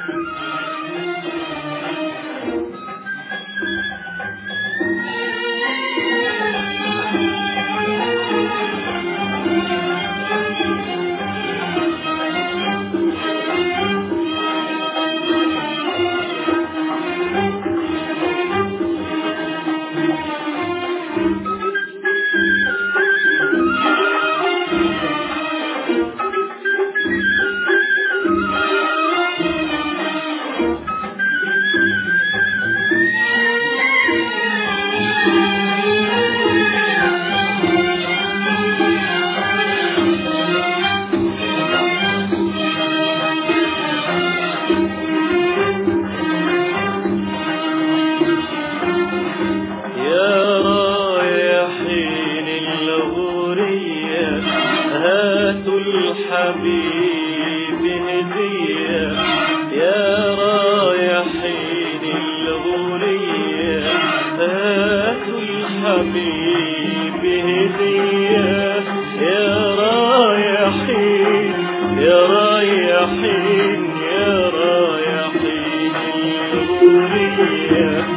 يا رايحين الغورية هاتوا الحبيب هدية يا رايحين الغورية هاتوا الحبيب هدية يا رايحين يا رايحين يا رايحين الغورية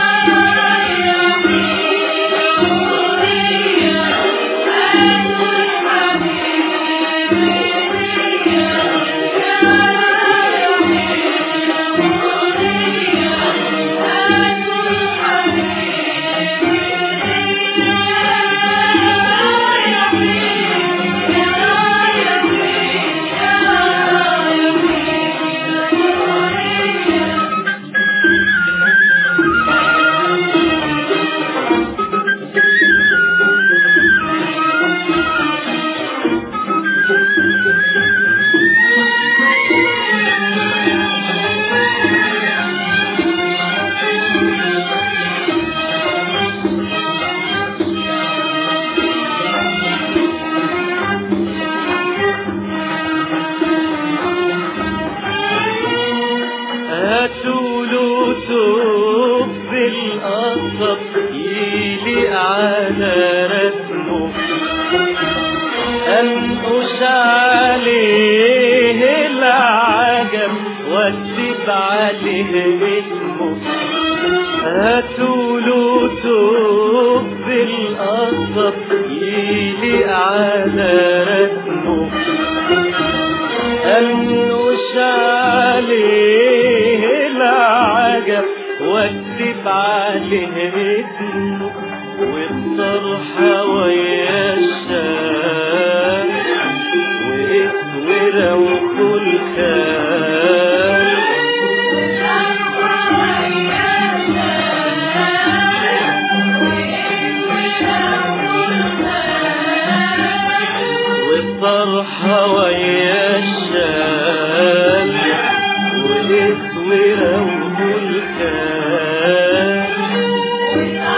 هاتوا له توب بالقصب يليق على رسمه انقش عليه العجب واكتب عليه اسمه هاتوا له توب بالقصب يليق على رسمه أنوش عليه العجب واكتب عليه اسمه والطرحة ويا الشام واسوره وكل خال والطرحة ويا الشام والاسوره وكل خال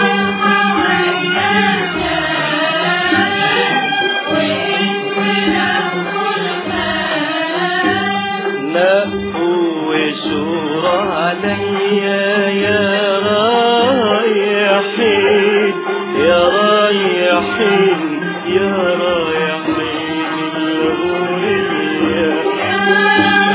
نقوا وشورى عليا يا رايحين يا رايحين يا رايحين الغورية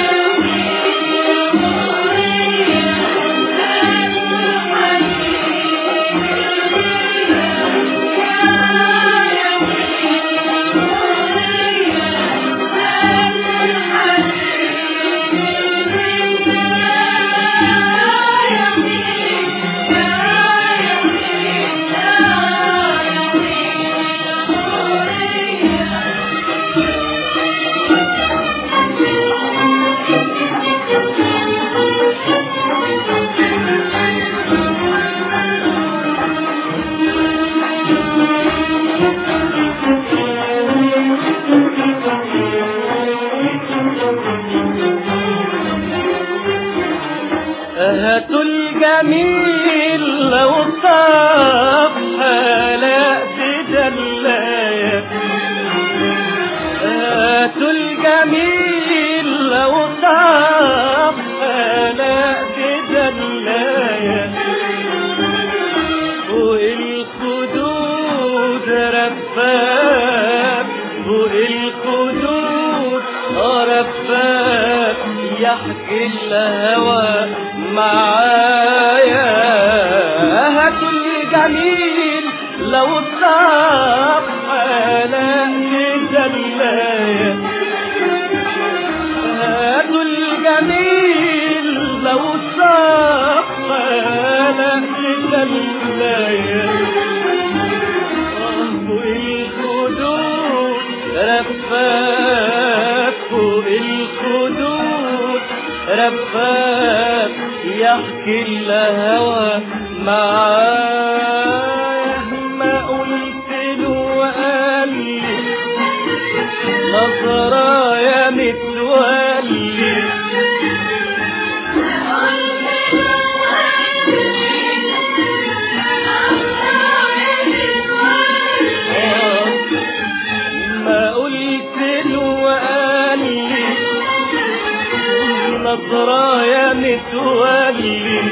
هاتوا الجميل لو طاب حلاق تدلايا هاتوا الجميل لو طاب حلاق تدلايا فوق الخدود رفاف فوق الخدود رفاف يحكي الهوى معايا هاتوا الجميل لو صاب على دلايا هاتوا الجميل لو صاب على دلايا الخدود رفاف فوق الخدود رفاف يحكي الهوى معاه ما قلت له وقال لي نظرة يا متولي ما قلت له وقال لي نظرة يا متولي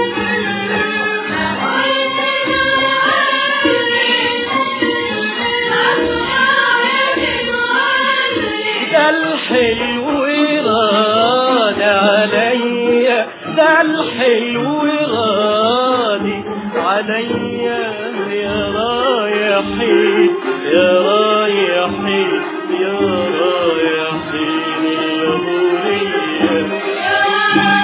ده الحلو راد عليا ده الحلو رادي عليا يا رايحين يا رايحين يا رايحين يا بورية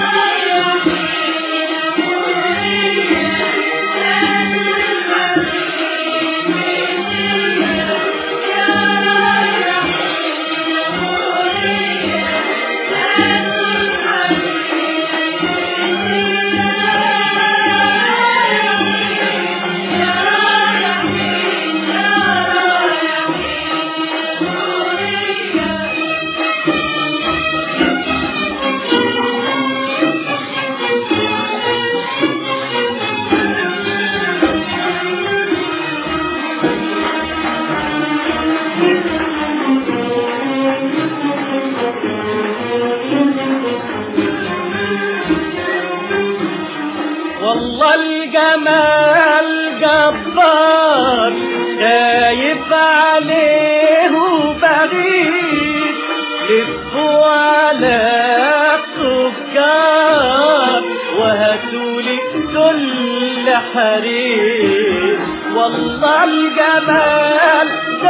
والله الجمال جبار خايف عليه وبغيب لفوا على السكر وهاتولي كل حرير والله الجمال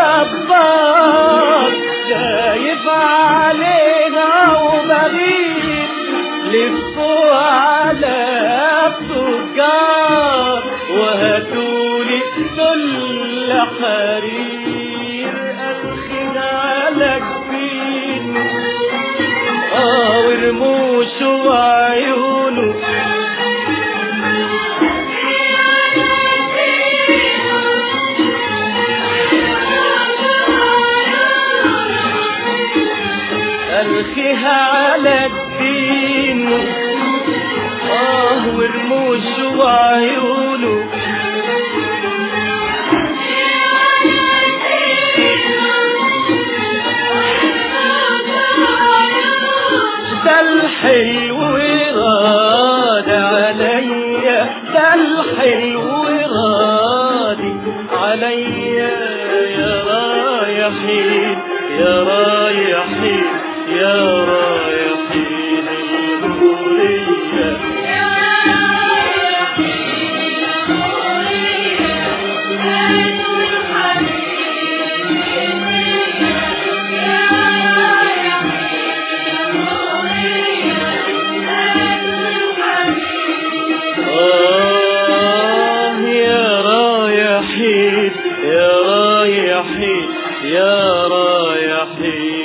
جبار خايف علينا وبغيب لفوا على التجار وهاتولي كل حرير أرخد على جبين اه ورموشه وعيونه أرخيها على الدين آه ورموشه وعيونه ده الحلو راد عليا ده الحلو رادي عليا يا رايحين يا رايحين يا رايحين الغورية آه يا رايحين يا رايحين يا رايحين